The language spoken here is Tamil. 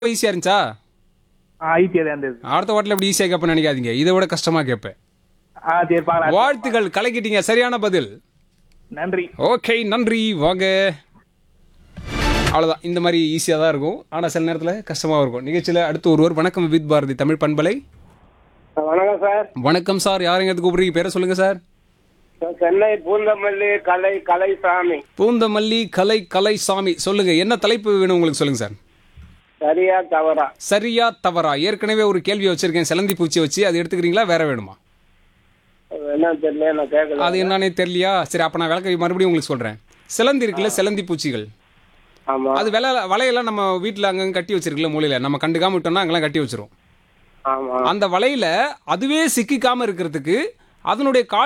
ஈஸியா இருந்துச்சா ஆ ஈஸியாக தான் இருந்தது அடுத்த வாட்டில் இப்படி ஈஸியாக கேட்பேன் நினைக்காதீங்க இதை விட கஷ்டமா கேட்பேன் ஆ சரி பார்க்கலாம் வாழ்த்துக்கள் கலக்கிட்டீங்க சரியான பதில் நன்றி ஓகே நன்றி வாங்க அவ்வளோதான் இந்த மாதிரி ஈஸியாக தான் இருக்கும் ஆனால் சில நேரத்தில் கஷ்டமாக இருக்கும் நிகழ்ச்சியில் அடுத்து ஒருவர் வணக்கம் வித் பாரதி தமிழ் பண்பலை வணக்கம் சார் வணக்கம் சார் யாருங்க எதுக்கு கூப்பிடுறீங்க பேரை சொல்லுங்க சார் சார், சென்னை பூந்தமல்லி கலை கலைசாமி பூந்தமல்லி கலை கலை சாமி சொல்லுங்க என்ன தலைப்பு வேணும் உங்களுக்கு சொல்லுங்க சார் சரியா தவறா சரியா தவறா ஏற்கனவே ஒரு கேள்வி வச்சிருக்கேன் சிலந்தி பூச்சி வச்சு அது எடுத்துக்கிறீங்களா வேற வேணுமா என்ன தெரியல நான் கேட்கல அது என்னன்னே தெரியலையா சரி அப்போ நான் விளக்க மறுபடியும் உங்களுக்கு சொல்கிறேன் சிலந்தி இருக்குல்ல சிலந்தி பூச்சிகள் ஆமா அது வில வலையெல்லாம் நம்ம வீட்டில் அங்கங்க கட்டி வச்சிருக்குல்ல மூலையில் நம்ம கண்டுக்காம விட்டோம்னா அங்கெல்லாம் கட்டி வச்சிரும் ஆமா அந்த வலையில அதுவே சிக்கிக்காம இருக்கிறதுக்கு அதனுடைய கால்